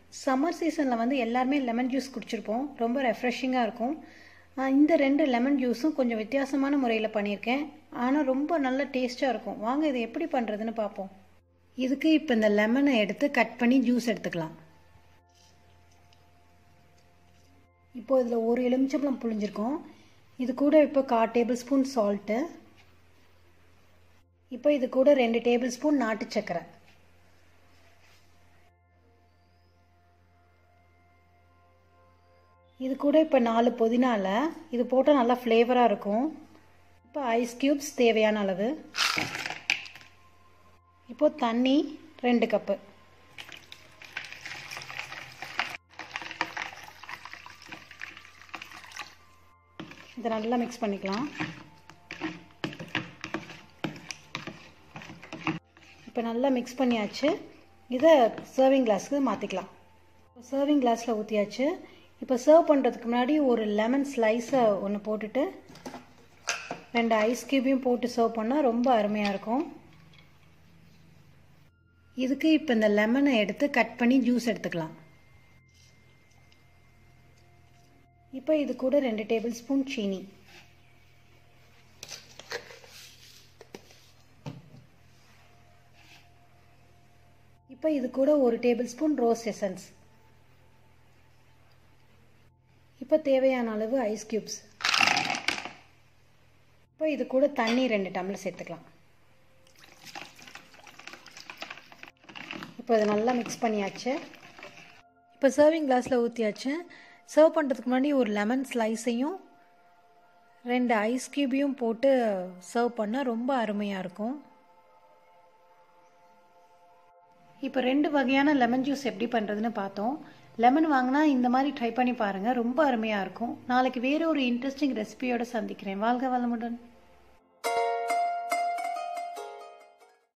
summer சீசனில் வந்து எல்லாருமே லெமன் ஜூஸ் குடிச்சிருப்போம் ரொம்ப ரெஃப்ரெஷிங்காக இருக்கும் ஆஹ் இந்த ரெண்டு லெமன் ஜூஸும் கொஞ்சம் வித்தியாசமான முறையில் பண்ணியிருக்கேன் ஆனால் ரொம்ப நல்ல டேஸ்ட்டாக இருக்கும் வாங்க இதை எப்படி பண்ணுறதுன்னு பார்ப்போம் இதுக்கு இப்போ இந்த லெமனை எடுத்து கட் பண்ணி ஜூஸ் எடுத்துக்கலாம் இப்போ இதில் ஒரு எலுமிச்சம்பழம் புழிஞ்சிருக்கோம் இது கூட இப்போ கா டேபிள் ஸ்பூன் சால்ட்டு இப்போ இது கூட ரெண்டு டேபிள் ஸ்பூன் நாட்டு சர்க்கரை இது கூட இப்போ நாலு புதினால இது போட்டால் நல்லா ஃப்ளேவராக இருக்கும் இப்போ ஐஸ் க்யூப்ஸ் தேவையான அளவு இப்போ தண்ணி ரெண்டு கப்பு இதை நல்லா மிக்ஸ் பண்ணிக்கலாம் இப்போ நல்லா மிக்ஸ் பண்ணியாச்சு இதை சர்விங் கிளாஸ்க்கு மாற்றிக்கலாம் சர்விங் கிளாஸில் ஊற்றியாச்சு இப்போ சர்வ் பண்ணுறதுக்கு முன்னாடி ஒரு லெமன் ஸ்லைஸை ஒன்று போட்டுட்டு ரெண்டு ஐஸ் கியூபையும் போட்டு சர்வ் பண்ணால் ரொம்ப அருமையாக இருக்கும் இதுக்கு இப்போ இந்த லெமனை எடுத்து கட் பண்ணி ஜூஸ் எடுத்துக்கலாம் இப்போ இது கூட ரெண்டு டேபிள் ஸ்பூன் சீனி இப்போ இது கூட ஒரு டேபிள் ஸ்பூன் ரோஸ் எசன்ஸ் இப்போ தேவையான அளவு ஐஸ் கியூப்ஸ் இப்போ இது கூட தண்ணி ரெண்டு டம்ளர் சேர்த்துக்கலாம் இப்போ இதை நல்லா மிக்ஸ் பண்ணியாச்சு இப்போ சர்விங் கிளாஸில் ஊற்றியாச்சு சர்வ் பண்ணுறதுக்கு முன்னாடி ஒரு லெமன் ஸ்லைஸையும் ரெண்டு ஐஸ் கியூபையும் போட்டு சர்வ் பண்ணால் ரொம்ப அருமையாக இருக்கும் இப்போ ரெண்டு வகையான லெமன் ஜூஸ் எப்படி பண்ணுறதுன்னு பார்த்தோம் லெமன் வாங்கினா இந்த மாதிரி ட்ரை பண்ணி பாருங்கள் ரொம்ப அருமையாக இருக்கும் நாளைக்கு வேறு ஒரு இன்ட்ரெஸ்டிங் ரெசிபியோடு சந்திக்கிறேன் வாழ்க வளமுடன்